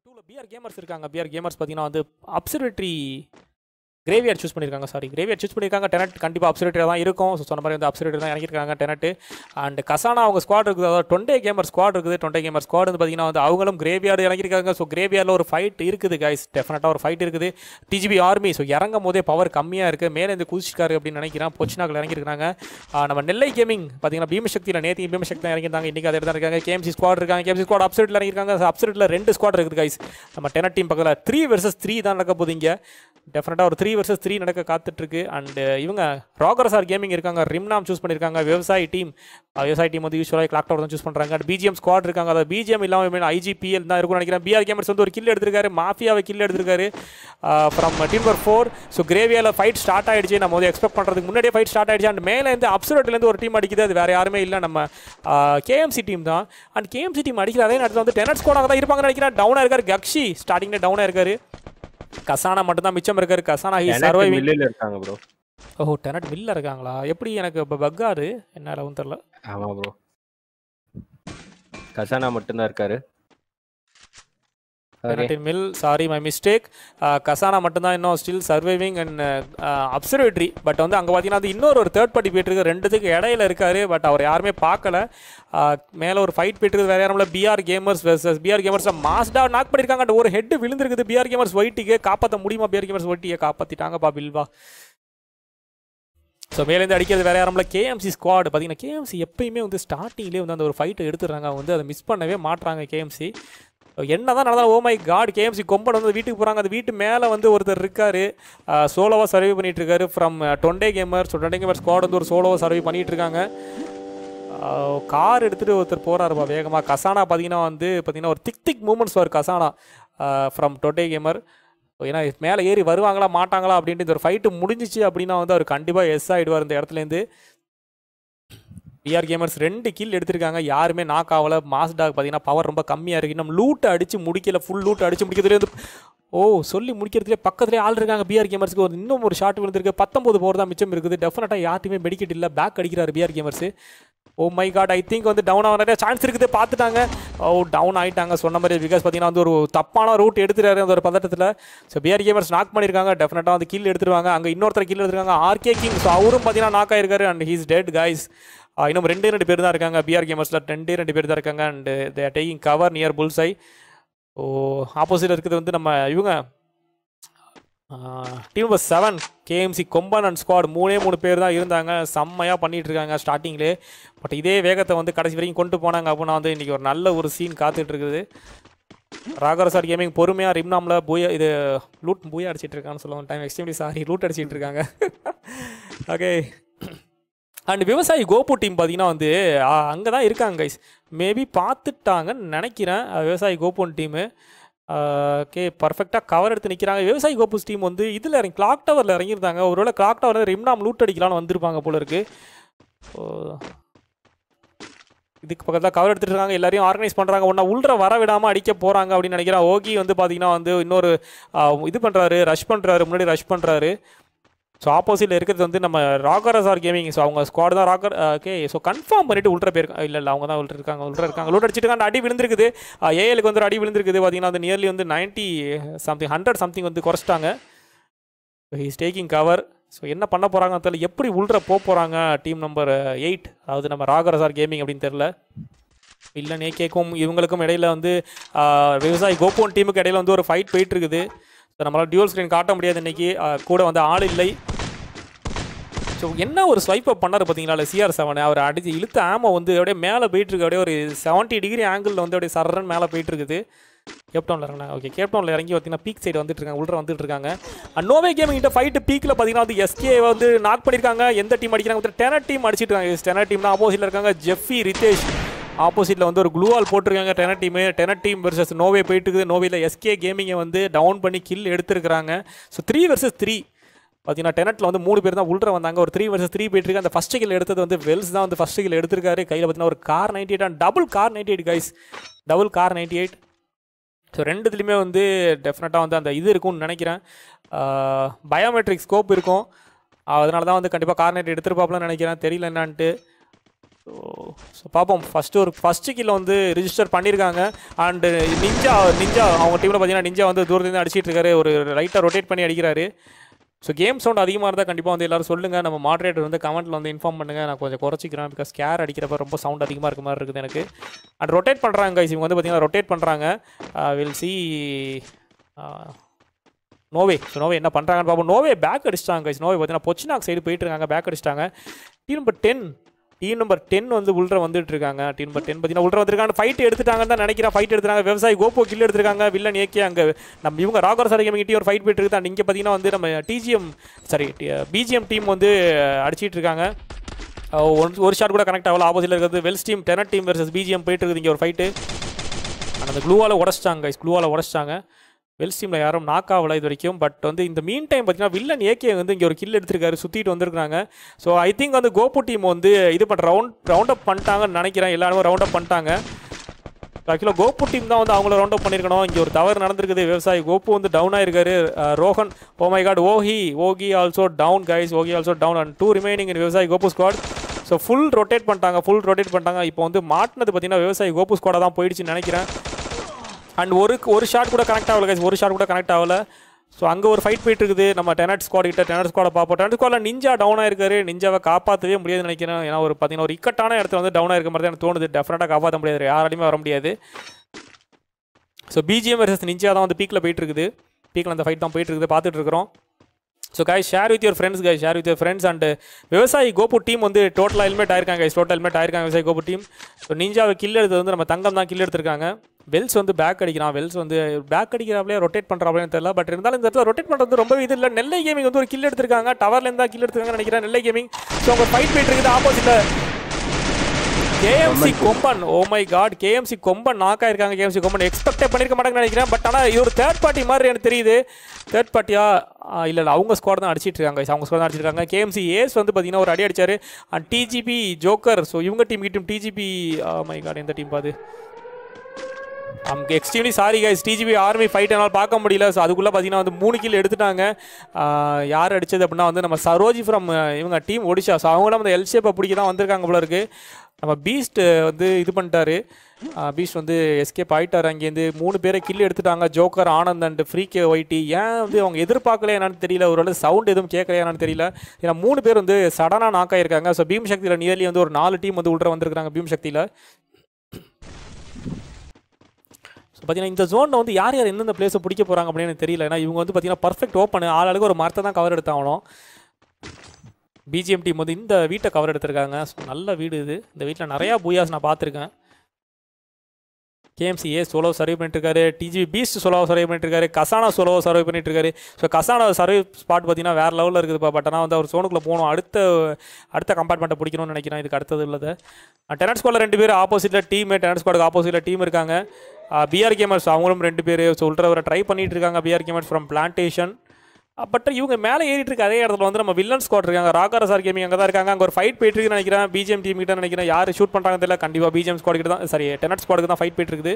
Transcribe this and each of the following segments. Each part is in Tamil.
டூவில் பிஆர் கேமர்ஸ் இருக்காங்க பிஆர் கேமர்ஸ் பார்த்தீங்கன்னா வந்து அப்சர்வேட்டரி கிரேவியர் சூஸ் பண்ணியிருக்காங்க சாரி கிரேவியர் சூஸ் பண்ணியிருக்காங்க டெனட் கண்டிப்பாக அப்சர்வேட்டரி தான் இருக்கும் ஸோ சொன்ன மாதிரி வந்து அப்சர்வேட்டரி தான் இறங்கியிருக்காங்க டெனட்டு அண்ட் கசானா அவங்க ஸ்குவாட் இருக்குது அதாவது டொண்டே கேமர் ஸ்குவாட் இருக்குது டொண்டே கேமர் ஸ்குவாட் வந்து பார்த்தீங்கன்னா வந்து அவங்களும் கிரேவியார்டு இறங்கியிருக்காங்க ஸோ கிரேவியாரில் ஒரு ஃபைட் இருக்குது கைஸ் டெஃபினட்டாக ஒரு ஃபைட் இருக்குது டிஜிபி ஆர்மி ஸோ இறங்கும் போதே பவர் கம்மியாக இருக்குது மேலே இருந்து குதிச்சிருக்காரு அப்படின்னு நினைக்கிறேன் பொச்சினாக்கில் இறங்கியிருக்காங்க ஆஹ் நம்ம நெல்லை கேமிங் பார்த்தீங்கன்னா பீமசக்தியில் நேற்று பீமசக்தி தான் இறங்கியிருந்தாங்க இன்றைக்கி அதே தான் இருக்காங்க கேஎம்சி ஸ்குவாட் இருக்காங்க கேஎம்சி ஸ்குவாட் அப்செட்டில் இறங்கியிருக்காங்க அப்செட்டில் ரெண்டு ஸ்குவாட் இருக்குது கைஸ் நம்ம டெனட் டீம் பக்கத்தில் த்ரீ வெர்சஸ் த்ரீ தான் நடக்க போகுது இங்கே டெஃபினட்டாக ஒரு த்ரீ வெர்சஸ் த்ரீ நடக்க காத்துட்ருக்கு அண்ட் இவங்க ராகர் சார் கேமிங் இருக்காங்க ரிம்னாம் சூஸ் பண்ணியிருக்காங்க விவசாய டீம் விவசாய டீம் வந்து யூஸ்வலாக கிளாக் டவர் தான் சூஸ் பண்ணுறாங்க அண்ட் பிஜிஎம் ஸ்குவாட் இருக்காங்க அதாவது பிஜிஎம் இல்லாமல் ஐஜிபிஎல் தான் இருக்கும்னு நினைக்கிறேன் பிஆர் கேமர்ஸ் வந்து ஒரு கில் எடுத்திருக்காரு மாஃபியாவை கில் எடுத்திருக்காரு from team number four so கிரேவியாவில் ஃபைட் ஸ்டார்ட் ஆயிடுச்சு நம்ம வந்து எக்ஸ்பெக்ட் பண்ணுறதுக்கு முன்னாடியே ஃபைட் ஸ்டார்ட் ஆயிடுச்சு அண்ட் மேலேருந்து அப்சர்வேட்லேருந்து ஒரு டீம் அடிக்குது அது வேறு யாருமே இல்லை நம்ம கேஎம்சி டீம் தான் அண்ட் கேஎம்சி டீம் அடிக்கிற அதே நேரத்தில் வந்து டெனட் ஸ்கோடாக தான் இருப்பாங்கன்னு நினைக்கிறேன் டவுனாக இருக்காரு கக்ஷி ஸ்டார்டிங்கில் டவுனாக இருக்காரு கசானா மட்டும் தான் மிச்சம் இருக்காரு கசானா ஹி சர்வைவிங் மில்லில் இருக்காங்க ப்ரோ ஓ டெனட் மில்ல இருக்காங்களா எப்படி எனக்கு இப்போ பக்காரு என்ன அளவுன்னு தெரில ஆமா ப்ரோ கசானா மட்டும்தான் இருக்காரு ஓகே டெனட் மில் சாரி மை மிஸ்டேக் கசானா மட்டும்தான் இன்னும் still surviving and observatory but வந்து அங்கே பார்த்தீங்கன்னா அது இன்னொரு ஒரு தேர்ட் பார்ட்டி போயிட்டு இருக்கு ரெண்டுத்துக்கு இடையில இருக்காரு பட் அவர் யாருமே பார்க்கல மேலே ஒரு ஃபைட் போயிட்டு இருக்கு வேற யாரும் இல்லை PR gamers versus PR gamers மாஸ்டா நாக் பண்ணியிருக்காங்க and ஒரு ஹெட் விழுந்திருக்குது பிஆர் கேமர்ஸ் ஒயிட்டிக்கு காப்பாற்ற முடியுமா பிஆர் கேமர்ஸ் ஒயிட்டியை காப்பாற்றிட்டாங்கப்பா பில்வா ஸோ மேலேருந்து அடிக்கிறது வேற யாரும் இல்லை கேஎம்சி ஸ்குவாட் பார்த்தீங்கன்னா கேஎம்சி எப்பயுமே வந்து ஸ்டார்டிங்லேயே வந்து அந்த ஒரு ஃபைட்டை எடுத்துடுறாங்க வந்து அதை மிஸ் பண்ணவே மாட்றாங்க கேஎம்சி என்ன தான் நடந்தாலும் ஓ மை காட் கேஎம்சி கொம்பன் வந்து வீட்டுக்கு போகிறாங்க அந்த வீட்டு மேலே வந்து ஒருத்தர் இருக்காரு சோலோவாக சர்வே பண்ணிட்டு இருக்காரு ஃப்ரம் டொண்டே கேமர் ஸோ டொண்டே கேமர் ஸ்குவாட் வந்து ஒரு சோலோவாக சர்வே பண்ணிட்டு இருக்காங்க கார் எடுத்துகிட்டு ஒருத்தர் போகிறாருப்பா வேகமாக கசானா பார்த்தீங்கன்னா வந்து பார்த்தீங்கன்னா ஒரு திக் திக் மூமெண்ட்ஸ் வரும் கசானா ஃப்ரம் டொண்டே கேமர் ஏன்னா மேலே ஏறி வருவாங்களா மாட்டாங்களா அப்படின்ட்டு இந்த ஒரு ஃபைட்டு முடிஞ்சிச்சு அப்படின்னா வந்து அவர் கண்டிப்பாக எஸ் ஆகிடுவார் இந்த இடத்துலேருந்து பிஆர் கேமர்ஸ் ரெண்டு கில் எடுத்திருக்காங்க யாருமே நாக் ஆகல மாஸ்டாக் பார்த்தீங்கன்னா பவர் ரொம்ப கம்மியாக இருக்குது இன்னும் லூட்டை அடித்து முடிக்கல ஃபுல் லூட் அடித்து முடிக்கிறதுலே வந்து ஓ சொல்லி முடிக்கிறதுலே பக்கத்துலேயே ஆள் இருக்காங்க பிஆர் கேமர்ஸ்க்கு ஒரு இன்னும் ஒரு ஷாட் விழுந்திருக்கு பத்தொம்பது போர் தான் மிச்சம் இருக்குது டெஃபினட்டாக யார்ட்டுமே மெடிக்கெட் இல்லை பேக் அடிக்கிறாரு PR gamers oh my god I think வந்து டவுன் ஆக நிறைய சான்ஸ் இருக்குது பார்த்துட்டாங்க ஓ டவுன் ஆகிட்டாங்க சொன்ன மாதிரி பிகாஸ் பார்த்தீங்கன்னா வந்து ஒரு தப்பான ரூட் எடுத்துட்டாரு அந்த ஒரு பதட்டத்தில் ஸோ பிஆர் கேமர்ஸ் நாக் பண்ணியிருக்காங்க டெஃபினட்டாக வந்து கில் எடுத்துருவாங்க அங்கே இன்னொருத்தர் கில் எடுத்துருக்காங்க ஆர்கே கிங் ஸோ அவரும் பார்த்தீங்கன்னா நாக் ஆயிருக்காரு அண்ட் ஹீஸ் டெட் கைஸ் இன்னும் ரெண்டே ரெண்டு பேர் தான் இருக்காங்க பிஆர் கேமர்ஸில் ரெண்டே ரெண்டு பேர் தான் இருக்காங்க and they are taking cover near புல்சை ஓ ஆப்போசிட் இருக்கிறது வந்து நம்ம இவங்க team number seven KMC Komban and squad மூணே மூணு பேர் தான் இருந்தாங்க செம்மையாக பண்ணிட்டு இருக்காங்க ஸ்டார்டிங்லே பட் இதே வேகத்தை வந்து கடைசி வரைக்கும் கொண்டு போனாங்க அப்படின்னா வந்து இன்றைக்கி ஒரு நல்ல ஒரு சீன் காத்துட்டு இருக்குது ராகரசார் கேமிங் பொறுமையாக ரிம்னாமில் பூயா இது லூட் பூயா அடிச்சிட்டு இருக்கான்னு சொல்லுவாங்க டைம் எக்ஸ்ட்ரீம்லி சாரி லூட் அடிச்சிட்டு இருக்காங்க ஓகே அண்ட் விவசாயி கோபு டீம் பார்த்தீங்கன்னா வந்து அங்கே தான் இருக்காங்க கைஸ் மேபி பார்த்துட்டாங்கன்னு நினைக்கிறேன் அஹ், விவசாயி கோபுன் டீமு ஓகே பர்ஃபெக்டாக கவர் எடுத்து நிற்கிறாங்க விவசாயி கோபுஸ் டீம் வந்து இதில் இறங்கி கிளாக் டவரில் இறங்கியிருந்தாங்க ஒருவேளை கிளாக் டவர் ரிம்னாம் லூட் அடிக்கலாம்னு வந்திருப்பாங்க போல இருக்கு ஓ, இதுக்கு பக்கத்தில் கவர் எடுத்துட்டு இருக்காங்க எல்லாரையும் ஆர்கனைஸ் பண்ணுறாங்க ஒன்றா உள்ள வர விடாமல் அடிக்க போகிறாங்க அப்படின்னு நினைக்கிறேன் ஓகி வந்து பார்த்தீங்கன்னா வந்து இன்னொரு ஆ, இது பண்ணுறாரு ரஷ் பண்ணுறாரு முன்னாடி ரஷ் பண்ணுறாரு ஸோ ஆப்போசிட்டில் இருக்கிறது வந்து நம்ம ராகரஸ் ஆர் கேமிங் ஸோ அவங்க ஸ்குவாட் தான் ராக்கர் ஓகே ஸோ கன்ஃபார்ம் பண்ணிட்டு உள்ள போயிருக்காங்க இல்லை இல்லை அவங்க தான் உள்ள இருக்காங்க உள்ள இருக்காங்க லூட் அடிச்சிட்டு இருக்காங்க அடி விழுந்திருக்குது ஏஎலுக்கு வந்து ஒரு அடி விழுந்திருக்குது பார்த்தீங்கன்னா வந்து நியர்லி வந்து நைன்ட்டி சம்திங் ஹண்ட்ரட் சம்திங் வந்து குறைச்சிட்டாங்க ஹீஸ் டேக்கிங் கவர் ஸோ என்ன பண்ண போகிறாங்க தெரியல எப்படி உள்ள போக போகிறாங்க டீம் நம்பர் எயிட் அதாவது நம்ம ராகரஸ் ஆர் கேமிங் அப்படின்னு தெரில இல்லை நேக்கேக்கும் இவங்களுக்கும் இடையில வந்து ஆஹ், விவசாயி கோபோன் டீமுக்கு இடையில வந்து ஒரு ஃபைட் போயிட்டு இருக்குது ஸோ நம்மளால் டியூல் ஸ்க்ரீன் காட்ட முடியாது இன்னைக்கு ஆஹ், கூட வந்து ஆள் இல்லை ஸோ என்ன ஒரு ஸ்வைப் அப் பண்ணார் பார்த்தீங்களா சிஆர் செவன் அவர் அடிச்சு இழுத்த ஆமோ வந்து அப்படியே மேலே போயிட்டு இருக்கு அப்படியே ஒரு செவன்ட்டி டிகிரி ஆங்கிளில் வந்து அப்படியே சரன் மேலே போயிட்டு இருக்குது கேப்டவுனில் இறங்கினா ஓகே கேப்டவுனில் இறங்கி பார்த்தீங்கன்னா பீக் சைடு வந்துட்டு இருக்காங்க உள்ள வந்துட்டு இருக்காங்க அண்ட் நோவே கேமிங் கிட்ட ஃபைட்டு பீக்கில் பார்த்தீங்கன்னா வந்து எஸ்கே வந்து நாக் பண்ணியிருக்காங்க எந்த டீம் அடிக்கிறாங்க டெனர் டீம் அடிச்சிட்டு இருக்காங்க டெனர் டீம் தான் ஆப்போசிட்டில் இருக்காங்க ஜெஃபி ரிதேஷ் ஆப்போசிட்டில் வந்து ஒரு க்ளூவால் போட்டிருக்காங்க டெனர் டீமு டெனர் டீம் வெர்சஸ் நோவே போயிட்டு இருக்குது நோவேல எஸ்கே கேமிங்கை வந்து டவுன் பண்ணி கில் எடுத்திருக்கிறாங்க ஸோ த்ரீ வெர்சஸ் த்ரீ பார்த்தீங்கன்னா டெனட்டில் வந்து மூணு பேர் தான் உள்ள வந்தாங்க ஒரு த்ரீ வர்சஸ் த்ரீ போயிட்டு இருக்கு அந்த ஃபஸ்ட் கில் எடுத்தது வந்து வெல்ஸ் தான் வந்து ஃபஸ்ட் கில் எடுத்திருக்காரு கையில் பார்த்தீங்கன்னா ஒரு car ninety eight and double car ninety eight guys double car ninety eight so ரெண்டுத்துலேயுமே வந்து டெஃபினட்டாக வந்து அந்த இது இருக்கும்னு நினைக்கிறேன் பயோமெட்ரிக் ஸ்கோப் இருக்கும் அதனால தான் வந்து கண்டிப்பாக கார் நைட் எடுத்துருப்பாப்லன்னு நினைக்கிறேன் தெரியல என்னான்ட்டு ஸோ ஸோ பார்ப்போம் ஃபஸ்ட்டு ஒரு ஃபஸ்ட்டு கில்ல வந்து ரிஜிஸ்டர் பண்ணியிருக்காங்க அண்டு நிஞ்சா நிஞ்சா அவங்க டீமில் பார்த்தீங்கன்னா நிஞ்சா வந்து தூரத்துலேருந்து அடிச்சிட்டு இருக்காரு ஒரு ரைட்டாக ரொட்டேட் பண்ணி அடிக்கிறாரு ஸோ கேம் சவுண்ட் அதிகமாக இருந்தால் கண்டிப்பாக வந்து எல்லாரும் சொல்லுங்கள் நம்ம மாடரேட்டர் வந்து கமெண்ட்டில் வந்து இன்ஃபார்ம் பண்ணுங்கள் நான் கொஞ்சம் குறைச்சிக்கிறேன் பிகாஸ் கேர் அடிக்கிறப்ப ரொம்ப சவுண்ட் அதிகமாக இருக்க மாதிரி இருக்குது எனக்கு அண்ட் ரொட்டேட் பண்ணுறாங்க guys. இவங்க வந்து பார்த்தீங்கன்னா ரொட்டேட் பண்ணுறாங்க வில் சி நோவே ஸோ நோவே என்ன பண்ணுறாங்கன்னு பார்ப்போம் நோவே பேக் அடிச்சிட்டாங்க guys. நோவே பார்த்தீங்கன்னா பொச்சினாக் சைடு போயிட்டு இருக்காங்க பேக் அடிச்சிட்டாங்க team number ten team number ten வந்து உள்ள வந்துட்டு இருக்காங்க டீம் நம்பர் டென் பார்த்தீங்கன்னா உள்ள வந்திருக்காங்க ஃபைட் எடுத்துட்டாங்கன்னு தான் நினைக்கிறேன் ஃபைட் எடுத்துட்டாங்க விவசாயி கோப்போ கில் எடுத்திருக்காங்க வில்லன் ஏகே அங்கே நம்ம இவங்க ராகர் சார் கேமிங்கிட்டே ஒரு ஃபைட் போயிட்டு இருக்குது அண்ட் இங்கே பார்த்தீங்கன்னா வந்து நம்ம டிஜிஎம் சாரி பிஜிஎம் டீம் வந்து அடிச்சிட்டு இருக்காங்க அஹ் ஒரு ஒரு ஷாட் கூட கனெக்ட் ஆகல ஆப்போசிட்டில் இருக்கிறது வெல்ஸ் team Tenet team versus BGM போயிட்டு இருக்குது இங்கே ஒரு ஃபைட்டு அண்ட் அந்த க்ளூவால் உடச்சிட்டாங்க க்ளூவால் உடச்சிட்டாங்க வெல்ஸ் டீமில் யாரும் நாக் ஆகல இது வரைக்கும் பட் வந்து இந்த மீன் டைம் பார்த்தீங்கன்னா வில்லன் ஏகே வந்து இங்கே ஒரு கில் எடுத்திருக்காரு சுற்றிட்டு வந்திருக்காங்க ஸோ ஐ திங்க் வந்து கோபு டீம் வந்து இது பண்ண ரவுண்ட் ரவுண்ட் அப் பண்ணிட்டாங்கன்னு நினைக்கிறேன் எல்லாருமே ரவுண்ட் அப் பண்ணிட்டாங்க ஆக்சுவலாக கோபு டீம் தான் வந்து அவங்கள ரவுண்ட் அப் பண்ணியிருக்கணும் இங்கே ஒரு தவறு நடந்திருக்குது விவசாயி கோபு வந்து டவுன் ஆயிருக்காரு அஹ் ரோஹன் ஓ மை காட் ஓஹி ஓகி ஆல்சோ டவுன் கைஸ் ஓகி also down and two remaining in விவசாயி கோபு ஸ்குவாட் ஸோ ஃபுல் ரொட்டேட் பண்ணிட்டாங்க ஃபுல் ரொட்டேட் பண்ணிட்டாங்க இப்போ வந்து மாட்டினது பார்த்தீங்கன்னா விவசாயி கோபு ஸ்குவாடாக தான் போயிடுச்சுன்னு நினைக்கிறேன் அண்ட் ஒரு ஒரு ஷாட் கூட கனெக்ட் ஆகல guys ஒரு ஷாட் கூட கனெக்ட் ஆகல ஸோ அங்கே ஒரு ஃபைட் போயிட்டு இருக்குது நம்ம டெனட் ஸ்குவாட் கிட்ட டெனட் ஸ்குவாடை பார்ப்போம் டெனட் ஸ்குவாடில் நிஞ்சா டவுன் ஆயிருக்காரு நிஞ்சாவை காப்பாற்றவே முடியாதுன்னு நினைக்கிறேன் ஏன்னா ஒரு பார்த்தீங்கன்னா ஒரு இக்கட்டான இடத்துல வந்து டவுன் ஆயிருக்க மாதிரி தான் எனக்கு தோணுது டெஃபினட்டாக காப்பாற்ற முடியாது யாராலையுமே வர முடியாது ஸோ பிஜிஎம் வெர்சஸ் நிஞ்சா தான் வந்து பீக்கில் போயிட்டு இருக்குது பீக்கில் அந்த ஃபைட் தான் போயிட்டு இருக்குது பார்த்துட்டு இருக்கிறோம் so guys share with your friends guys share with your friends and விவசாயி கோபு டீம் வந்து டோட்டலாக ஹெல்மெட் ஆயிருக்காங்க guys டோட்டல் ஹெல்மெட் ஆயிருக்காங்க விவசாயி கோபு டீம் ஸோ நிஞ்சாவை கில் எடுத்தது வந்து நம்ம தங்கம் தான் கில் எடுத்திருக்காங்க வெல்ஸ் வந்து பேக் அடிக்கிறான் வெல்ஸ் வந்து பேக் அடிக்கிறாப்லே ரொட்டேட் பண்ணுறாப்லேன்னு தெரியல பட் இருந்தாலும் இந்த இடத்துல ரொட்டேட் பண்ணுறது ரொம்ப இது இல்லை நெல்லை கேமிங் வந்து ஒரு கில் எடுத்திருக்காங்க டவர்லேருந்து தான் கில் எடுத்திருக்காங்கன்னு நினைக்கிறேன் நெல்லை கேமிங் ஸோ அவங்க ஃபைட் போயிட்டு இருக்குது ஆப்போசிட்டில் KMC Komban oh my God KMC Komban knock ஆயிருக்காங்க கேஎம்சி கொம்பன் எக்ஸ்பெக்டே பண்ணிருக்க மாட்டாங்கன்னு நினைக்கிறேன் பட் ஆனால் இது ஒரு தேர்ட் பார்ட்டி மாதிரி எனக்கு தெரியுது தேர்ட் பார்ட்டியா இல்லை இல்லை அவங்க ஸ்குவாட் தான் அடிச்சிட்டு இருக்காங்க guys. அவங்க ஸ்குவாட் தான் அடிச்சிருக்காங்க கேஎம்சி ஏஸ் வந்து பார்த்தீங்கன்னா ஒரு அடி அடிச்சாரு அண்ட் டிஜிபி ஜோக்கர் ஸோ இவங்க team team DGP my God எந்த டீம் பாது நமக்கு extremely sorry guys DGP army fight என்னால் பார்க்க முடியல ஸோ அதுக்குள்ளே பார்த்தீங்கன்னா வந்து மூணு கில் எடுத்துட்டாங்க ஆஹ் யார் அடிச்சது அப்படின்னா வந்து நம்ம சரோஜி ஃப்ரம் இவங்க டீம் ஒடிஷா ஸோ அவங்களும் அந்த எல் ஷேப்பை பிடிக்க தான் வந்திருக்காங்க போல இருக்கு நம்ம பீஸ்ட் வந்து இது பண்ணிட்டாரு பீஸ்ட் வந்து எஸ்கேப் ஆயிட்டாரு அங்கேருந்து மூணு பேரை கில் எடுத்துட்டாங்க joker Anand and free K YT ஏன் வந்து அவங்க எதிர்பார்க்கல என்னன்னு தெரியல ஒரு சவுண்ட் எதுவும் கேட்கலையா என்னன்னு தெரியல ஏன்னா மூணு பேர் வந்து சடனாக நாக் ஆயிருக்காங்க ஸோ பீம் சக்தியில் நியர்லி வந்து ஒரு நாலு டீம் வந்து உள்ள வந்திருக்காங்க பீம் சக்தியில் ஸோ பார்த்தீங்கன்னா இந்த ஜோனில் வந்து யார் யார் எந்தெந்த பிளேஸை பிடிக்க போகிறாங்க அப்படின்னு எனக்கு தெரியல ஏன்னா இவங்க வந்து பார்த்தீங்கன்னா பர்ஃபெக்ட் ஓப்பன் ஆளாளுக்கு ஒரு மரத்தை தான் கவர் எடுத்தாகணும் பிஜிஎம் டீம் வந்து இந்த வீட்டை கவர் எடுத்திருக்காங்க ஸோ நல்ல வீடு இது இந்த வீட்டில் நிறையா பூயாஸ் நான் பார்த்துருக்கேன் கேஎம்சி ஏ சோலோ சர்வே பண்ணிட்டு இருக்காரு டிஜி பீஸ்ட் சோலோ சர்வே பண்ணிட்டு இருக்காரு கசானா சோலோ சர்வே பண்ணிட்டு இருக்காரு ஸோ கசானா சர்வே ஸ்பாட் பார்த்தீங்கன்னா வேற லெவலில் இருக்குதுப்பா பட் ஆனால் வந்து அவர் சோனுக்குள்ளே போகணும் அடுத்த அடுத்த கம்பார்ட்மெண்ட்டை பிடிக்கணும்னு நினைக்கிறேன் இதுக்கு அடுத்தது உள்ளது டெனட் ஸ்குவாடில் ரெண்டு பேர் ஆப்போசிட்டில் டீம் டெனட் ஸ்குவாடுக்கு ஆப்போசிட்டில் டீம் இருக்காங்க பிஆர் கேமர்ஸ் அவங்களும் ரெண்டு பேர் ஸோ உள்றவரை ட்ரை பண்ணிட்டு இருக்காங்க PR gamers from plantation but இவங்க மேலே ஏறிட்டு இருக்க அதே இடத்துல வந்து நம்ம வில்லன் ஸ்குவாட் இருக்காங்க ராகார சார் கேமிங் அங்கே தான் இருக்காங்க அங்கே ஒரு ஃபைட் போயிட்டு இருக்குன்னு நினைக்கிறேன் பிஜிஎம் டீம் கிட்ட நினைக்கிறேன் யார் ஷூட் பண்ணுறாங்க தெரியல கண்டிப்பாக பிஜிஎம் ஸ்குவாட் கிட்ட தான் சாரி டெனட் ஸ்குவாடுக்கு தான் ஃபைட் போயிட்டு இருக்குது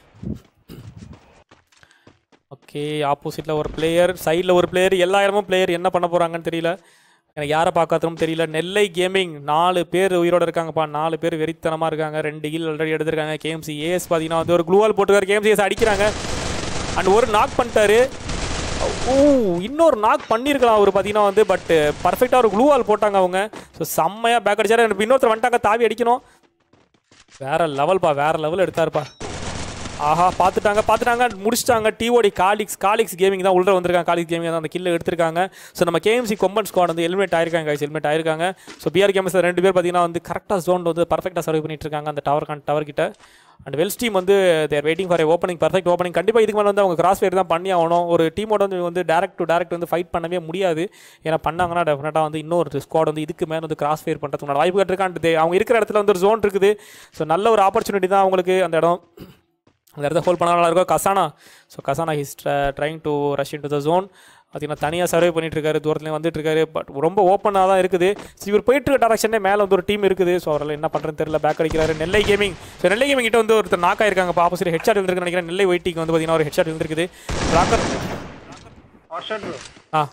ஓகே ஆப்போசிட்டில் ஒரு பிளேயர் சைடில் ஒரு பிளேயர் எல்லா இடமும் பிளேயர் என்ன பண்ண போகிறாங்கன்னு தெரியல எனக்கு யாரை பார்க்காதனும் தெரியல நெல்லை கேமிங் நாலு பேர் உயிரோட இருக்காங்கப்பா நாலு பேர் வெறித்தனமாக இருக்காங்க ரெண்டு கில் ஆல்ரெடி எடுத்திருக்காங்க கேஎம்சி ஏஎஸ் பார்த்தீங்கன்னா வந்து ஒரு க்ளூவால் போட்டுருக்காரு கேஎம்சி ஏஎஸ் அடிக்கிறாங்க அண்ட் ஒரு நாக் பண்ணிட்டாரு ஓ இன்னொரு நாக் பண்ணியிருக்கலாம் அவர் பார்த்தீங்கன்னா வந்து பட் பர்ஃபெக்டாக ஒரு க்ளூவால் போட்டாங்க அவங்க ஸோ செம்மையாக பேக் அடிச்சாரு எனக்கு இன்னொருத்தர் வந்துட்டாங்க தாவி அடிக்கணும் வேற லெவல்ப்பா வேற லெவல் எடுத்தாருப்பா ஆஹா பார்த்துட்டாங்க பார்த்துட்டாங்க முடிச்சிட்டாங்க டிஓடி காலிக்ஸ் காலிக்ஸ் கேமிங் தான் உள்ள வந்திருக்காங்க காலிக்ஸ் கேமிங் தான் அந்த கில்ல எடுத்திருக்காங்க ஸோ நம்ம கேஎம்சி கொம்பன் ஸ்குவாட் வந்து ஹெல்மெட் ஆயிருக்காங்க guys ஹெல்மெட் ஆயிருக்காங்க ஸோ பிஆர் கேம்ஸ் ரெண்டு பேர் பார்த்தீங்கன்னா வந்து கரெக்டாக ஜோன் வந்து பர்ஃபெக்டாக சர்வ் பண்ணிட்டு இருக்காங்க அந்த டவர் டவர் கிட்ட அண்ட் வெல்ஸ் டீம் வந்து there waiting for opening perfect opening கண்டிப்பாக இதுக்கு மேலே வந்து அவங்க கிராஸ் ஃபயர் தான் பண்ணி ஆகணும் ஒரு டீமோட வந்து வந்து டேரக்ட் டு டேரக்ட் வந்து ஃபைட் பண்ணவே முடியாது ஏன்னா பண்ணாங்கன்னா டெஃபினட்டாக வந்து இன்னொரு ஸ்குவாட் வந்து இதுக்கு மேலே வந்து கிராஸ் ஃபயர் பண்ணுறதுக்கு வாய்ப்பு இருக்கான்ட்டு அவங்க இருக்கிற இடத்துல வந்து ஒரு ஜோன் இருக்குது ஸோ நல்ல ஒரு ஆப்பர்ச்சுனிட்டி தான் அவங்களுக்கு அந்த இடம் அந்த இடத்த ஹோல்ட் பண்ண நல்லா இருக்கும் கசானா ஸோ கசானா his trying to rush in to the zone பார்த்தீங்கன்னா தனியாக சர்வே பண்ணிட்டு இருக்காரு தூரத்துலேயே வந்துட்டு இருக்காரு பட் ரொம்ப ஓப்பனாக தான் இருக்குது ஸோ இவர் போயிட்டு இருக்க டேரக்ஷனே மேலே வந்து ஒரு டீம் இருக்குது ஸோ அவரால் என்ன பண்ணுறதுன்னு தெரியல பேக் அடிக்கிறாரு Nellai gaming so Nellai gaming கிட்ட வந்து ஒருத்தர் நாக் ஆயிருக்காங்க இப்போ ஆப்போசிட் ஹெட்ஷாட் இருந்திருக்கு நினைக்கிறேன் நெல்லை ஒயிட்டிக்கு வந்து பார்த்தீங்கன்னா ஒரு ஹெட்ஷாட் இருந்திருக்குது ராக்கர் औसत ब्रो ஆ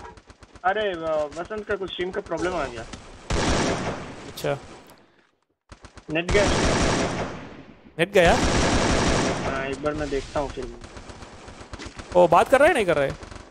अरे अ, वसंत का कुछ सिम का प्रॉब्लम आ गया अच्छा नेट गया नेट गया हाँ एक बार मैं देखता हूँ फिर ओ बात कर रहे हैं नहीं कर रहे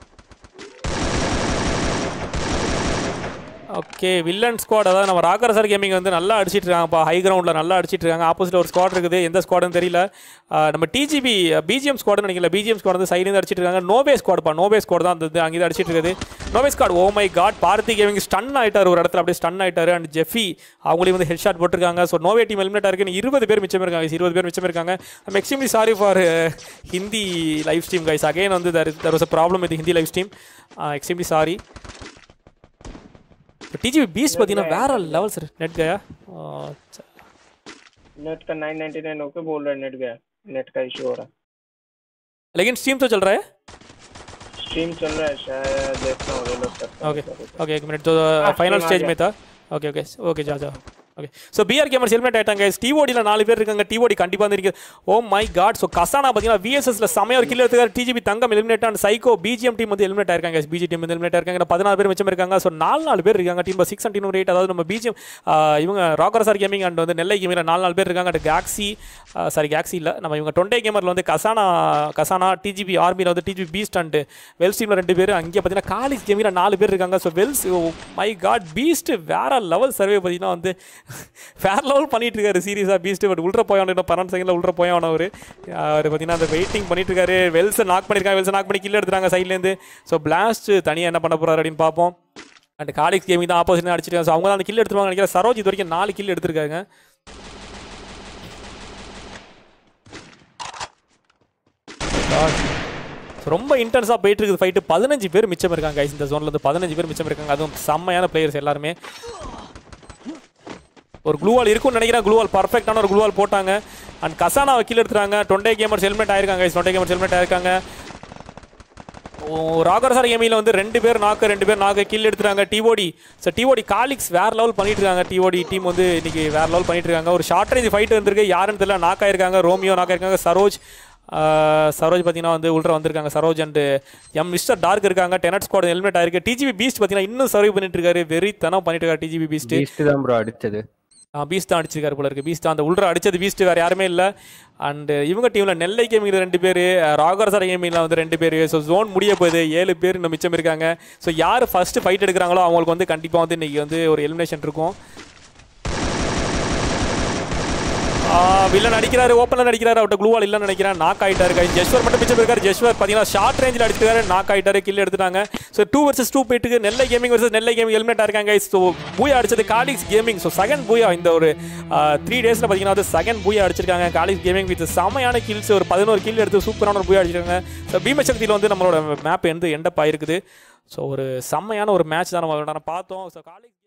ஓகே வில்லன் ஸ்குவாட் அதாவது நம்ம ராக்கர் சார் கேமிங் வந்து நல்லா அடிச்சிட்டு இருக்காங்கப்பா ஹை கிரவுண்டில் நல்லா அடிச்சிட்டு இருக்காங்க ஆப்போசிட் ஒரு ஸ்குவாட் இருக்குது எந்த ஸ்குவாடுன்னு தெரியல ஆஹ் நம்ம டிஜிபி பிஜிஎம் ஸ்குவாடுன்னு நினைக்கல பிஜிஎம் ஸ்குவாட் வந்து சைட்லேருந்து அடிச்சிட்டு இருக்காங்க நோபே ஸ்குவாட்ப்பா நோபே ஸ்குவாட் தான் அந்த அங்கே அடிச்சிட்டு இருக்குது நோபே squad oh my God Parthi gaming stun ஆயிட்டார் ஒரு இடத்துல அப்படியே ஸ்டன் ஆயிட்டாரு அண்ட் ஜெஃபி அவங்களையும் வந்து ஹெட் ஷாட் போட்டிருக்காங்க ஸோ நோவே டீம் எலிமினேட் இருக்குன்னு இருபது பேர் மிச்சம் இருக்காங்க இருபது பேர் மிச்சம் இருக்காங்க I'm extremely sorry for Hindi live stream guys again வந்து there there was a problem with Hindi live stream extremely sorry DGP beast பார்த்தீங்கன்னா வேற லெவல் சார் நெட் கயா नेट का 999 ओके बोल रहा है नेट गया नेट का इशू हो रहा है लेकिन स्ट्रीम तो चल रहा है स्ट्रीम चल रहा है शायद देखता हूँ रिलोड करता हूँ ओके ओके एक मिनट तो फाइनल stream आ स्टेज गया। में था ओके ओके ओके जा जा okay so PR gamers helmet ஆயிட்டாங்க டிஓடியில் நாலு பேர் இருக்காங்க டிஓடி கண்டிப்பாக வந்து இருக்கு ஓ மை காட் ஸோ கசானா பார்த்தீங்கன்னா விஎஸ்எஸ்ல செமையா ஒரு கிலோ எடுத்துக்காரு டிஜிபி தங்கம் eliminate and psycho BGM team வந்து எலிமினேட் ஆயிருக்காங்க பிஜி டீம் வந்து எலிமினேட் ஆயிருக்காங்க பதினாறு பேர் மிச்சம் இருக்காங்க ஸோ நாலு நாலு பேர் இருக்காங்க டீம் சிக்ஸ் அண்ட் எயிட் அதாவது நம்ம பிஜிஎம் இவங்க ராக்கர் சார் கேமிங் அண்ட் வந்து நெல்லை கேமில் நாலு நாலு பேர் இருக்காங்க அண்ட் கேக்ஸி சாரி கேக்ஸி இல்லை நம்ம இவங்க டொண்டே கேமரில் வந்து கசானா கசானா டிஜிபி ஆர்மியில் வந்து டிஜிபி பீஸ்ட் அண்ட் வெல்ஸ் டீமில் ரெண்டு பேர் அங்கே பார்த்தீங்கன்னா காலேஜ் கேமில் நாலு பேர் இருக்காங்க so Wells my God beast வேற லெவல் சர்வே பார்த்தீங்கன்னா வந்து வேற லெவல் பண்ணிட்டு இருக்காரு சீரியஸாக பீஸ்ட் பட் உள்ள போய் இன்னும் பன்னெண்டு செகண்டில் உள்ள போய் அவர் அவர் பார்த்தீங்கன்னா அந்த வெயிட்டிங் பண்ணிட்டு இருக்காரு வெல்ஸை நாக் பண்ணியிருக்காங்க வெல்ஸை நாக் பண்ணி கில் எடுத்துறாங்க சைட்லேருந்து ஸோ பிளாஸ்ட் தனியாக என்ன பண்ண போறாரு அப்படின்னு பார்ப்போம் அண்ட் காலேஜ் கேமிங் தான் ஆப்போசிட் அடிச்சிருக்காங்க ஸோ அவங்க தான் அந்த கில் எடுத்துருவாங்க நினைக்கிறேன் சரோஜ் இது வரைக்கும் நாலு கில் எடுத்திருக்காங்க So, ரொம்ப இன்டென்ஸாக போயிட்டு இருக்குது ஃபைட்டு பதினஞ்சு பேர் மிச்சம் இருக்காங்க guys இந்த ஜோனில் வந்து பதினஞ்சு பேர் மிச்சம் இருக்காங்க அதுவும் செம்மையான பிளேயர்ஸ் எல்லாருமே ஒரு க்ளூவால் இருக்கும்னு நினைக்கிறேன் க்ளூவால் பர்ஃபெக்டான ஒரு க்ளூவால் போட்டாங்க அண்ட் கசானா கீழே எடுத்துறாங்க டொண்டே கேமர்ஸ் ஹெல்மெட் ஆயிருக்காங்க guys. டொண்டே கேமர்ஸ் ஹெல்மெட் ஆயிருக்காங்க ஓ, ராகர் சார் கேமியில் வந்து ரெண்டு பேர் நாக்கு ரெண்டு பேர் நாக்கு கீழே எடுத்துறாங்க டிஓடி ஸோ டிஓடி காலிக்ஸ் வேற லெவல் பண்ணிட்டு இருக்காங்க டிஓடி டீம் வந்து இன்னைக்கு வேற லெவல் பண்ணிட்டு இருக்காங்க ஒரு ஷார்ட் ரேஞ்ச் ஃபைட் வந்திருக்கு யாருன்னு தெரியல நாக் ஆயிருக்காங்க ரோமியோ நாக் ஆயிருக்காங்க சரோஜ் ஆஹ், சரோஜ் பார்த்தீங்கன்னா வந்து உள்ள வந்திருக்காங்க Saroj and M mister dark இருக்காங்க டெனட் ஸ்குவாட் ஹெல்மெட் ஆயிருக்கு டிஜிபி பீஸ்ட் பார்த்தீங்கன்னா இன்னும் சர்வ் பண்ணிட்டு இருக்காரு வெறித்தனம் பண்ணிட்டு இருக்காரு டிஜிபி பீஸ்ட் பீஸ்ட் தான் ப்ரோ அடிச்சது பீஸ் தான் அடிச்சிருக்காரு போல இருக்கு பீஸ் தான் அந்த உள்ள அடிச்சது பீஸ்ட் வேற யாருமே இல்லை அண்ட் இவங்க டீமில் நெல்லை கேமிங் ரெண்டு பேர் ராகரசர கேமிங்கில் வந்து ரெண்டு பேர் ஸோ ஜோன் முடிய போகுது ஏழு பேர் இன்னும் மிச்சம் இருக்காங்க ஸோ யார் ஃபர்ஸ்ட் ஃபைட் எடுக்கிறாங்களோ அவங்களுக்கு வந்து கண்டிப்பாக வந்து இன்னைக்கு வந்து ஒரு எலிமினேஷன் இருக்கும் வில்லன் அடிக்கிறாரு ஓப்பனில் அடிக்கிறாரு அவட்ட க்ளூவால் இல்லைன்னு நினைக்கிறேன் நாக் ஆயிட்டாரு guys. ஜெஸ்வர் மட்டும் மிச்சம் இருக்காரு ஜெஸ்வர் பார்த்தீங்கன்னா ஷார்ட் ரேஞ்சில் அடிச்சிருக்காரு நாக் ஆயிட்டாரு கில் எடுத்துட்டாங்க ஸோ டூ வர்சஸ் டூ போயிட்டு Nellai gaming versus Nellai gaming helmet இருக்காங்க ஸோ பூயா அடிச்சது காலிக்ஸ் கேமிங் ஸோ செகண்ட் பூயா இந்த ஒரு த்ரீ டேஸில் பார்த்தீங்கன்னா வந்து செகண்ட் பூயா அடிச்சிருக்காங்க காலிக்ஸ் கேமிங் வித் செமையான கில்ஸ் ஒரு பதினோரு கில் எடுத்து சூப்பரான ஒரு பூயா அடிச்சிருக்காங்க ஸோ பீமசக்தியில் வந்து நம்மளோட மேப் வந்து எண்டப் ஆயிருக்குது ஸோ ஒரு செம்மையான ஒரு மேட்ச் தான் நம்ம விளையாட பார்த்தோம் ஸோ காலிக்ஸ்